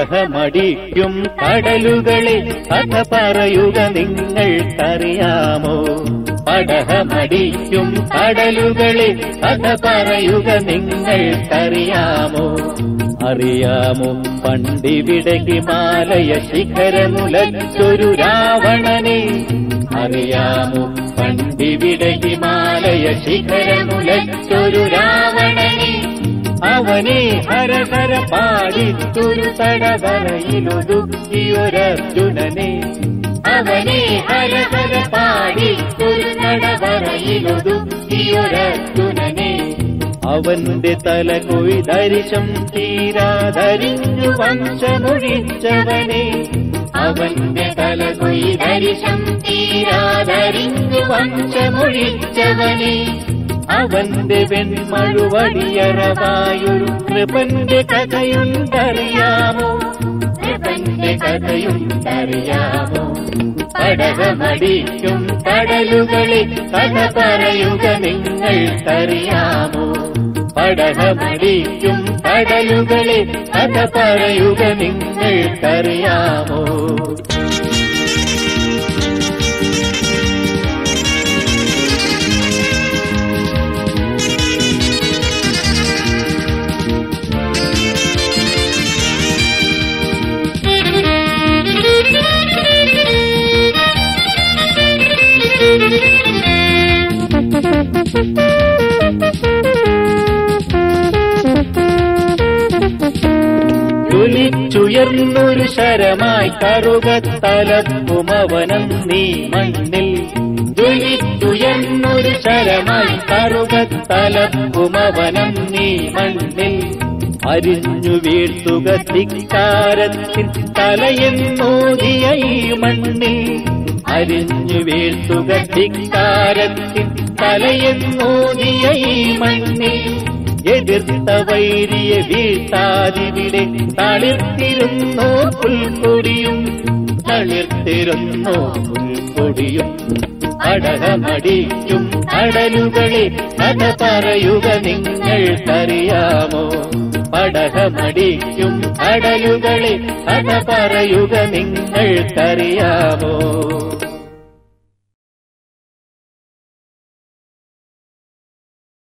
പടഹമടിക്കും കടലുകളെ കഥ പറയുക നിങ്ങൾക്കറിയാമോ പടഹമടിക്കും കടലുകളെ കഥ പറയുക നിങ്ങൾക്കറിയാമോ അറിയാമോ പണ്ടിവിടെ ഹിമാലയ ശിഖരമുലച്ചൊരു രാവണനെ അറിയാമോ പണ്ടിവിടെ ഹിമാലയ ശിഖരമുലച്ചൊരു രാവണനെ അവനെ ഹരഹര പാടിത്തൊരു തടവറയിലൊതുക്കിയൊരർജുനനെ അവനെ ഹരഹര പാടിത്തൊരു തടവറയിലൊതുക്കിയൊരർജുനനെ അവന്റെ തല കൊയ്തരിശം തീരാതരിഞ്ഞു വംശമൊഴിച്ചവനെ അവന്റെ തല കൊയ്തരിശം തീരാതരിഞ്ഞു വംശമൊഴിച്ചവനെ അവന്റെ വെൺമഴുവടിയറവായൊരു കൃപന്റെ കഥയുണ്ടറിയാമോ കൃപന്റെ കഥയുണ്ടറിയാമോ കടകമടിക്കും കടലുകളെ കഥ പറയുക നിങ്ങൾക്കറിയാമോ പടകമടിക്കും കടലുകളെ കഥ പറയുക നിങ്ങൾക്കറിയാമോ ജ്വലിച്ചുയർന്നൊരു ശരമായി കറുകത്തലപ്പുമവനം നീ മണ്ണിൽ ജ്വലിച്ചുയർന്നൊരു ശരമായി കറുകത്തലപ്പുമവനം നീ മണ്ണിൽ അരിഞ്ഞു വീഴ്ത്തുക ധിക്കാരത്തിൻ തലയെന്നോതിയ ഈ മണ്ണിൽ അരിഞ്ഞു വീഴ്ത്തുക ധിക്കാരത്തിൻ തലയെന്നോതിയ ഈ മണ്ണിൽ എതിർത്ത വൈരിയെ വീഴ്ത്താതിവിടെ തളിർത്തിരുന്നോ പുൽക്കൊടിയും തളിർത്തിരുന്നോ പുൽക്കൊടിയും അടകമടിക്കും കടലുകളെ കഥ പറയുക നിങ്ങൾക്കറിയാമോ പടകമടിക്കും കടലുകളെ കഥ പറയുക നിങ്ങൾക്കറിയാമോ